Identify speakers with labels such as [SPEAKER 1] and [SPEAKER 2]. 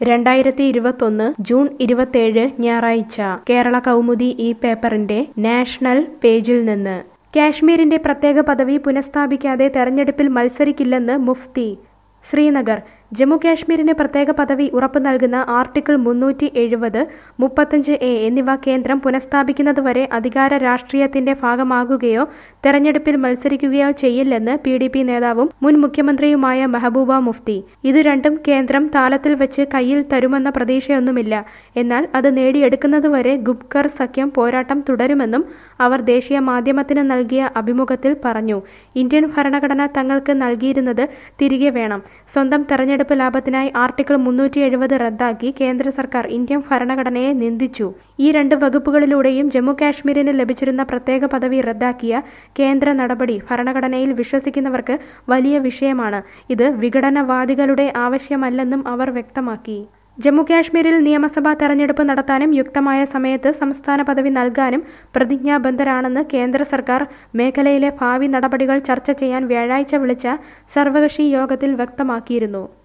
[SPEAKER 1] രണ്ടായിരത്തി ഇരുപത്തൊന്ന് ജൂൺ ഇരുപത്തേഴ് ഞായറാഴ്ച കേരള കൗമുദി ഈ പേപ്പറിന്റെ നാഷണൽ പേജിൽ നിന്ന് കാശ്മീരിന്റെ പ്രത്യേക പദവി പുനഃസ്ഥാപിക്കാതെ തെരഞ്ഞെടുപ്പിൽ മത്സരിക്കില്ലെന്ന് മുഫ്തി ശ്രീനഗർ ജമ്മു കാശ്മീരിന് പ്രത്യേക പദവി ഉറപ്പു നൽകുന്ന ആർട്ടിക്കിൾ മുന്നൂറ്റി എഴുപത് മുപ്പത്തഞ്ച് എ എന്നിവ കേന്ദ്രം പുനഃസ്ഥാപിക്കുന്നതുവരെ അധികാര രാഷ്ട്രീയത്തിന്റെ ഭാഗമാകുകയോ തെരഞ്ഞെടുപ്പിൽ മത്സരിക്കുകയോ ചെയ്യില്ലെന്ന് പി ഡി പി നേതാവും മുൻ മുഖ്യമന്ത്രിയുമായ മെഹബൂബ മുഫ്തി ഇത് രണ്ടും കേന്ദ്രം താലത്തിൽ വെച്ച് കയ്യിൽ തരുമെന്ന പ്രതീക്ഷയൊന്നുമില്ല എന്നാൽ അത് നേടിയെടുക്കുന്നതുവരെ ഗുപ്കർ സഖ്യം പോരാട്ടം തുടരുമെന്നും അവർ ദേശീയ മാധ്യമത്തിന് നൽകിയ അഭിമുഖത്തിൽ പറഞ്ഞു ഇന്ത്യൻ ഭരണഘടന തങ്ങൾക്ക് നൽകിയിരുന്നത് തിരികെ വേണം സ്വന്തം തെരഞ്ഞെടുപ്പ് ലാഭത്തിനായി ആർട്ടിക്കിൾ മുന്നൂറ്റി എഴുപത് റദ്ദാക്കി കേന്ദ്ര സർക്കാർ ഇന്ത്യൻ ഭരണഘടനയെ നിന്ദിച്ചു ഈ രണ്ട് വകുപ്പുകളിലൂടെയും ജമ്മു കാശ്മീരിന് ലഭിച്ചിരുന്ന പ്രത്യേക പദവി റദ്ദാക്കിയ കേന്ദ്ര നടപടി ഭരണഘടനയിൽ വിശ്വസിക്കുന്നവർക്ക് വലിയ വിഷയമാണ് ഇത് വിഘടനവാദികളുടെ ആവശ്യമല്ലെന്നും അവർ വ്യക്തമാക്കി ജമ്മു കാശ്മീരിൽ നിയമസഭാ തെരഞ്ഞെടുപ്പ് നടത്താനും യുക്തമായ സമയത്ത് സംസ്ഥാന പദവി നൽകാനും പ്രതിജ്ഞാബദ്ധരാണെന്ന് കേന്ദ്ര സർക്കാർ മേഖലയിലെ ഭാവി നടപടികൾ ചർച്ച ചെയ്യാൻ വ്യാഴാഴ്ച വിളിച്ച സർവകക്ഷി യോഗത്തിൽ വ്യക്തമാക്കിയിരുന്നു